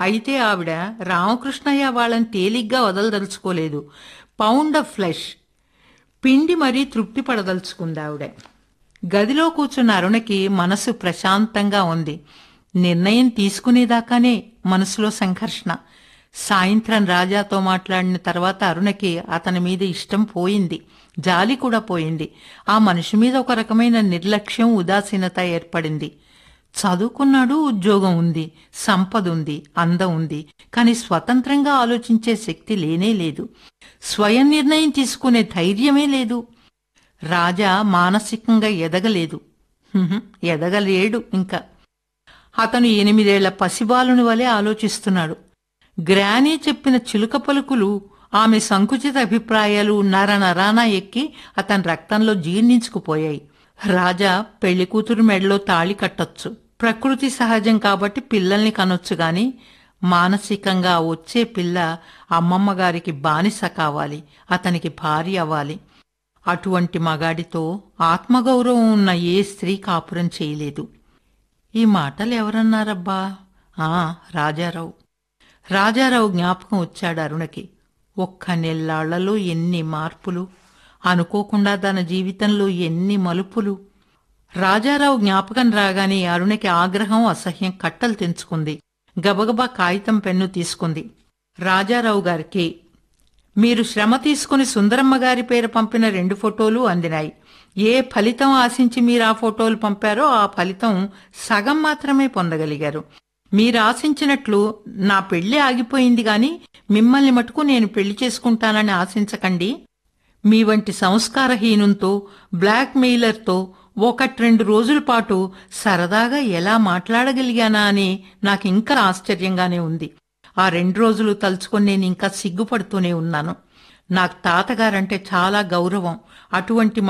అయితే ఆవిడ రామకృష్ణయ్య వాళ్ళని తేలిగ్గా వదలదలుచుకోలేదు పౌండ్ ఆఫ్ ఫ్లెష్ పిండి మరీ తృప్తి పడదలుచుకుంది ఆవిడ గదిలో కూర్చున్న అరుణకి మనసు ప్రశాంతంగా ఉంది నిర్ణయం తీసుకునేదాకానే మనసులో సంఘర్షణ సాయంత్రం రాజాతో మాట్లాడిన తర్వాత అరుణకి అతని మీద ఇష్టం పోయింది జాలి కూడా పోయింది ఆ మనిషి మీద ఒక రకమైన నిర్లక్ష్యం ఉదాసీనత ఏర్పడింది చదువుకున్నాడు ఉద్యోగం ఉంది సంపద ఉంది అందం ఉంది కానీ స్వతంత్రంగా ఆలోచించే శక్తి లేనే లేదు స్వయం నిర్ణయం తీసుకునే ధైర్యమే లేదు రాజా మానసికంగా ఎదగలేదు హుహు, ఎదగలేడు ఇంకా అతను ఎనిమిదేళ్ల పసిబాలుని వలె ఆలోచిస్తున్నాడు గ్రానీ చెప్పిన చిలుక పలుకులు ఆమె సంకుచిత అభిప్రాయాలు నర నరాన ఎక్కి అతని రక్తంలో జీర్ణించుకుపోయాయి రాజా పెళ్లి కూతురు మెడలో తాళి కట్టొచ్చు ప్రకృతి సహజం కాబట్టి పిల్లల్ని కనొచ్చు గాని మానసికంగా వచ్చే పిల్ల అమ్మమ్మ గారికి బానిస కావాలి అతనికి భార్య అవ్వాలి అటువంటి మగాడితో ఆత్మగౌరవం ఉన్న ఏ స్త్రీ కాపురం చేయలేదు ఈ మాటలు ఎవరన్నారబ్బా ఆ రాజారావు రాజారావు జ్ఞాపకం వచ్చాడు అరుణకి ఒక్క నెల్లాళ్లలో ఎన్ని మార్పులు అనుకోకుండా తన జీవితంలో ఎన్ని మలుపులు రాజారావు జ్ఞాపకం రాగానే అరుణకి ఆగ్రహం అసహ్యం కట్టలు తెంచుకుంది గబగబా కాగితం పెన్ను తీసుకుంది రాజారావు గారికి మీరు శ్రమ తీసుకుని సుందరమ్మ గారి పేరు పంపిన రెండు ఫోటోలు అందినాయి ఏ ఫలితం ఆశించి మీరు ఆ ఫోటోలు పంపారో ఆ ఫలితం సగం మాత్రమే పొందగలిగారు మీరు ఆశించినట్లు నా పెళ్లి ఆగిపోయింది గాని మిమ్మల్ని మటుకు నేను పెళ్లి చేసుకుంటానని ఆశించకండి మీ వంటి సంస్కారహీనంతో బ్లాక్ మెయిలర్తో ఒకటి రెండు రోజుల పాటు సరదాగా ఎలా మాట్లాడగలిగానా అని నాకింకా ఆశ్చర్యంగానే ఉంది ఆ రెండు రోజులు తలుచుకొని నేను ఇంకా సిగ్గుపడుతూనే ఉన్నాను నాకు తాతగారంటే చాలా గౌరవం అటువంటి